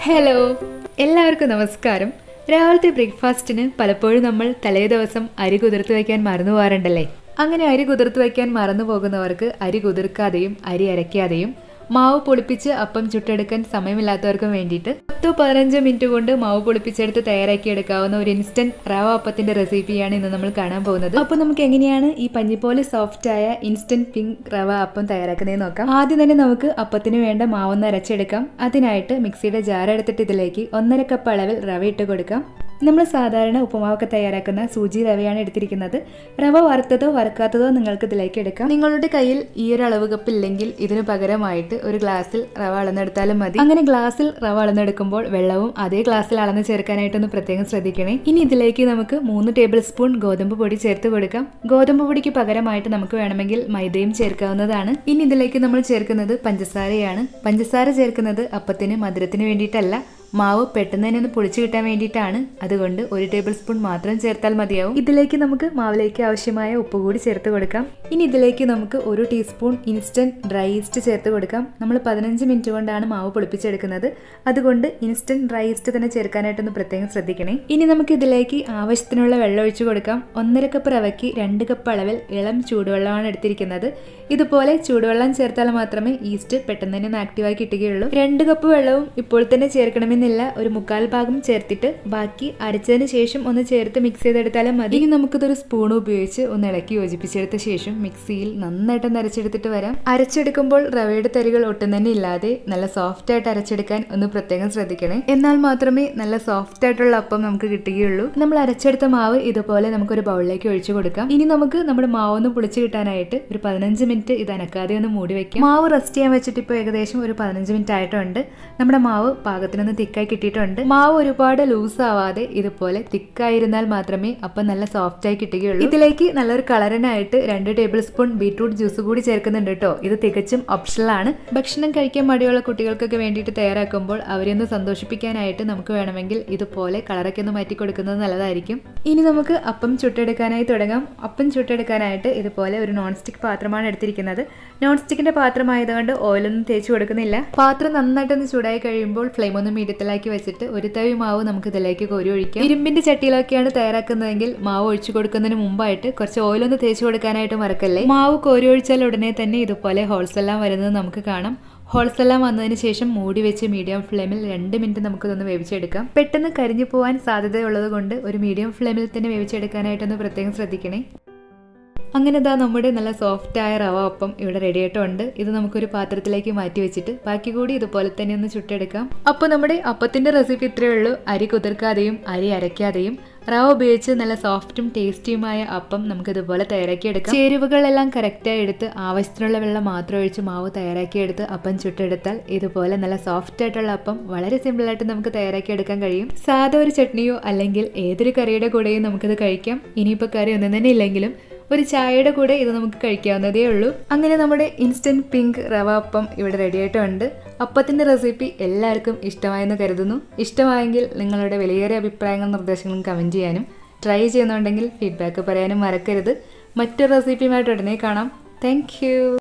hello എല്ലാവർക്കും നമസ്കാരം രാവിലത്തെ ബ്രേക്ക്ഫാസ്റ്റിന് പലപ്പോഴും നമ്മൾ തലേ ദിവസം അരി കുതിർത്ത് വയ്ക്കാൻ മറന്നു പോകാറുണ്ടല്ലേ അങ്ങനെ അരി കുതിർത്ത് വയ്ക്കാൻ മറന്നു പോകുന്നവർക്ക് അരി കുതിർക്കാതെയും അരി അരയ്ക്കാതെയും മാവ് പൊളിപ്പിച്ച് അപ്പം ചുട്ടെടുക്കാൻ സമയമില്ലാത്തവർക്കും വേണ്ടിയിട്ട് പത്തോ പതിനഞ്ചോ മിനിറ്റ് കൊണ്ട് മാവ് പൊളിപ്പിച്ചെടുത്ത് തയ്യാറാക്കി എടുക്കാവുന്ന ഒരു ഇൻസ്റ്റന്റ് റവ അപ്പത്തിന്റെ റെസിപ്പിയാണ് ഇന്ന് നമ്മൾ കാണാൻ പോകുന്നത് അപ്പോൾ നമുക്ക് എങ്ങനെയാണ് ഈ പഞ്ഞിപ്പോലെ സോഫ്റ്റ് ആയ ഇൻസ്റ്റന്റ് പിങ്ക് റവ അപ്പം തയ്യാറാക്കുന്നതെന്ന് നോക്കാം ആദ്യം തന്നെ നമുക്ക് അപ്പത്തിന് വേണ്ട മാവൊന്ന് അരച്ചെടുക്കാം അതിനായിട്ട് മിക്സിയുടെ ജാർ എടുത്തിട്ട് ഇതിലേക്ക് ഒന്നര കപ്പ് അളവിൽ റവ ഇട്ട് കൊടുക്കാം നമ്മൾ സാധാരണ ഉപ്പുമാവൊക്കെ തയ്യാറാക്കുന്ന സൂചി റവയാണ് എടുത്തിരിക്കുന്നത് റവ വറുത്തതോ വറുക്കാത്തതോ നിങ്ങൾക്ക് ഇതിലേക്ക് എടുക്കാം നിങ്ങളുടെ കയ്യിൽ ഈ ഒരു അളവ് കപ്പ് ഇല്ലെങ്കിൽ ഇതിന് പകരമായിട്ട് ഒരു ഗ്ലാസ്സിൽ റവ അളന്നെടുത്താലും മതി അങ്ങനെ ഗ്ലാസ്സിൽ റവ അളന്നെടുക്കുമ്പോൾ വെള്ളവും അതേ ഗ്ലാസ്സിൽ അളന്ന് ചേർക്കാനായിട്ടൊന്ന് പ്രത്യേകം ശ്രദ്ധിക്കണേ ഇനി ഇതിലേക്ക് നമുക്ക് മൂന്ന് ടേബിൾ സ്പൂൺ ഗോതമ്പ് പൊടി ചേർത്ത് കൊടുക്കാം ഗോതമ്പ് പൊടിക്ക് പകരമായിട്ട് നമുക്ക് വേണമെങ്കിൽ മൈദയും ചേർക്കാവുന്നതാണ് ഇനി ഇതിലേക്ക് നമ്മൾ ചേർക്കുന്നത് പഞ്ചസാരയാണ് പഞ്ചസാര ചേർക്കുന്നത് അപ്പത്തിന് മധുരത്തിന് വേണ്ടിയിട്ടല്ല മാവ് പെട്ടെന്ന് തന്നെ ഒന്ന് പൊളിച്ചു കിട്ടാൻ വേണ്ടിയിട്ടാണ് അതുകൊണ്ട് ഒരു ടേബിൾ സ്പൂൺ മാത്രം ചേർത്താൽ മതിയാവും ഇതിലേക്ക് നമുക്ക് മാവിലേക്ക് ആവശ്യമായ ഉപ്പ് കൂടി ചേർത്ത് കൊടുക്കാം ഇനി ഇതിലേക്ക് നമുക്ക് ഒരു ടീസ്പൂൺ ഇൻസ്റ്റന്റ് ഡ്രൈ ഈസ്റ്റ് ചേർത്ത് കൊടുക്കാം നമ്മൾ പതിനഞ്ച് മിനിറ്റ് കൊണ്ടാണ് മാവ് പൊളിപ്പിച്ചെടുക്കുന്നത് അതുകൊണ്ട് ഇൻസ്റ്റന്റ് ഡ്രൈ ഈസ്റ്റ് തന്നെ ചേർക്കാനായിട്ടൊന്ന് പ്രത്യേകം ശ്രദ്ധിക്കണേ ഇനി നമുക്ക് ഇതിലേക്ക് ആവശ്യത്തിനുള്ള വെള്ളം ഒഴിച്ചു കൊടുക്കാം ഒന്നര കപ്പ് റവയ്ക്ക് രണ്ട് കപ്പ് അളവിൽ ഇളം ചൂടുവെള്ളമാണ് എടുത്തിരിക്കുന്നത് ഇതുപോലെ ചൂടുവെള്ളം ചേർത്താൽ മാത്രമേ ഈസ്റ്റ് പെട്ടെന്ന് തന്നെ ഒന്ന് ആക്റ്റീവായി കിട്ടുകയുള്ളൂ രണ്ട് കപ്പ് വെള്ളവും ഇപ്പോൾ തന്നെ ചേർക്കണമെന്ന് എന്നില്ല ഒരു മുക്കാൽ ഭാഗം ചേർത്തിട്ട് ബാക്കി അരച്ചതിന് ശേഷം ഒന്ന് ചേർത്ത് മിക്സ് ചെയ്തെടുത്താലും മതി ഇനി നമുക്കിതൊരു സ്പൂൺ ഉപയോഗിച്ച് ഒന്ന് ഇളക്കി യോജിപ്പിച്ചെടുത്ത ശേഷം മിക്സിയിൽ നന്നായിട്ടൊന്ന് അരച്ചെടുത്തിട്ട് വരാം അരച്ചെടുക്കുമ്പോൾ റവയുടെ തരികൾ ഒട്ടും തന്നെ ഇല്ലാതെ നല്ല സോഫ്റ്റ് ആയിട്ട് അരച്ചെടുക്കാൻ ഒന്ന് പ്രത്യേകം ശ്രദ്ധിക്കണേ എന്നാൽ മാത്രമേ നല്ല സോഫ്റ്റ് ആയിട്ടുള്ള അപ്പം നമുക്ക് കിട്ടുകയുള്ളൂ നമ്മൾ അരച്ചെടുത്ത മാവ് ഇതുപോലെ നമുക്കൊരു ബൗളിലേക്ക് ഒഴിച്ചു കൊടുക്കാം ഇനി നമുക്ക് നമ്മുടെ മാവ് ഒന്ന് പൊളിച്ച് കിട്ടാനായിട്ട് ഒരു പതിനഞ്ച് മിനിറ്റ് ഇത് അനക്കാതെ ഒന്ന് മൂടി വെക്കാം മാവ് റെസ്റ്റ് ചെയ്യാൻ വെച്ചിട്ട് ഇപ്പോൾ ഏകദേശം ഒരു പതിനഞ്ച് മിനിറ്റ് ആയിട്ടുണ്ട് നമ്മുടെ മാവ് പാകത്തിനൊന്ന് തിക്കായി കിട്ടിയിട്ടുണ്ട് മാവ് ഒരുപാട് ലൂസ് ആവാതെ ഇതുപോലെ തിക്കായിരുന്നാൽ മാത്രമേ അപ്പം നല്ല സോഫ്റ്റ് ആയി കിട്ടുകയുള്ളൂ ഇതിലേക്ക് നല്ലൊരു കളറിനായിട്ട് രണ്ട് ടേബിൾ സ്പൂൺ ബീട്രൂട്ട് ജ്യൂസ് കൂടി ചേർക്കുന്നുണ്ട് കേട്ടോ ഇത് തികച്ചും ഓപ്ഷണലാണ് ഭക്ഷണം കഴിക്കാൻ മടിയുള്ള കുട്ടികൾക്കൊക്കെ വേണ്ടിയിട്ട് തയ്യാറാക്കുമ്പോൾ അവരെ ഒന്ന് സന്തോഷിപ്പിക്കാനായിട്ട് നമുക്ക് വേണമെങ്കിൽ ഇതുപോലെ കളറൊക്കെ ഒന്ന് മാറ്റി കൊടുക്കുന്നത് നല്ലതായിരിക്കും ഇനി നമുക്ക് അപ്പം ചുട്ടെടുക്കാനായി തുടങ്ങാം അപ്പം ചുട്ടെടുക്കാനായിട്ട് ഇതുപോലെ ഒരു നോൺ സ്റ്റിക്ക് പാത്രമാണ് എടുത്തിരിക്കുന്നത് നോൺ സ്റ്റിക്കിന്റെ പാത്രമായതുകൊണ്ട് ഓയിലൊന്നും തേച്ച് കൊടുക്കുന്നില്ല പാത്രം നന്നായിട്ടൊന്ന് ചൂടായി കഴിയുമ്പോൾ ഫ്ലെയിം ഒന്ന് മീഡിയത്തിലാക്കി വെച്ചിട്ട് ഒരു തവി മാവ് നമുക്ക് ഇതിലേക്ക് കോരി ഒഴിക്കാം ഇരുമ്പിന്റെ ചട്ടിയിലൊക്കെയാണ് തയ്യാറാക്കുന്നതെങ്കിൽ മാവ് ഒഴിച്ചു കൊടുക്കുന്നതിന് മുമ്പായിട്ട് കുറച്ച് ഓയിലൊന്ന് തേച്ച് കൊടുക്കാനായിട്ട് മറക്കല്ലേ മാവ് കോരി ഒഴിച്ചാൽ ഉടനെ തന്നെ ഇതുപോലെ ഹോൾസ് എല്ലാം വരുന്നത് നമുക്ക് കാണാം ഹോൾസ് എല്ലാം വന്നതിന് ശേഷം മൂടി വെച്ച് മീഡിയം ഫ്ലെയിമിൽ രണ്ട് മിനിറ്റ് നമുക്കിതൊന്ന് വേവിച്ചെടുക്കാം പെട്ടെന്ന് കരിഞ്ഞു പോകാൻ സാധ്യതയുള്ളത് കൊണ്ട് ഒരു മീഡിയം ഫ്ലെയിമിൽ തന്നെ വേവിച്ചെടുക്കാനായിട്ടൊന്ന് പ്രത്യേകം ശ്രദ്ധിക്കണേ അങ്ങനെ ഇതാ നമ്മുടെ നല്ല സോഫ്റ്റ് ആയ റവ അപ്പം ഇവിടെ റെഡി ആയിട്ടുണ്ട് ഇത് നമുക്കൊരു പാത്രത്തിലേക്ക് മാറ്റി വെച്ചിട്ട് ബാക്കി കൂടി ഇതുപോലെ തന്നെ ഒന്ന് ചുട്ടെടുക്കാം അപ്പോൾ നമ്മുടെ അപ്പത്തിന്റെ റെസിപ്പി ഇത്രയേ ഉള്ളൂ അരി കുതിർക്കാതെയും അരി അരയ്ക്കാതെയും റവ ഉപയോഗിച്ച് നല്ല സോഫ്റ്റും ടേസ്റ്റിയുമായ അപ്പം നമുക്ക് ഇതുപോലെ തയ്യാറാക്കിയെടുക്കാം ചേരുവകളെല്ലാം കറക്റ്റായി എടുത്ത് ആവശ്യത്തിനുള്ള വെള്ളം മാത്രം ഒഴിച്ച് മാവ് തയ്യാറാക്കിയെടുത്ത് അപ്പം ചുട്ടെടുത്താൽ ഇതുപോലെ നല്ല സോഫ്റ്റ് ആയിട്ടുള്ള അപ്പം വളരെ സിമ്പിളായിട്ട് നമുക്ക് തയ്യാറാക്കിയെടുക്കാൻ കഴിയും സാധാ ഒരു ചട്നിയോ അല്ലെങ്കിൽ ഏതൊരു കറിയുടെ കൂടെയും നമുക്കിത് കഴിക്കാം ഇനിയിപ്പോൾ കറി ഒന്നും തന്നെ ഇല്ലെങ്കിലും ഒരു ചായയുടെ കൂടെ ഇത് നമുക്ക് കഴിക്കാവുന്നതേ ഉള്ളൂ അങ്ങനെ നമ്മുടെ ഇൻസ്റ്റന്റ് പിങ്ക് റവ അപ്പം ഇവിടെ റെഡി ആയിട്ടുണ്ട് അപ്പത്തിൻ്റെ റെസിപ്പി എല്ലാവർക്കും ഇഷ്ടമായെന്ന് കരുതുന്നു ഇഷ്ടമായെങ്കിൽ നിങ്ങളുടെ വിലയേറിയ അഭിപ്രായങ്ങളും നിർദ്ദേശങ്ങളും കമൻറ്റ് ചെയ്യാനും ട്രൈ ചെയ്യുന്നുണ്ടെങ്കിൽ ഫീഡ്ബാക്ക് പറയാനും മറക്കരുത് മറ്റൊരു റെസിപ്പിയുമായിട്ട് ഉടനെ കാണാം താങ്ക്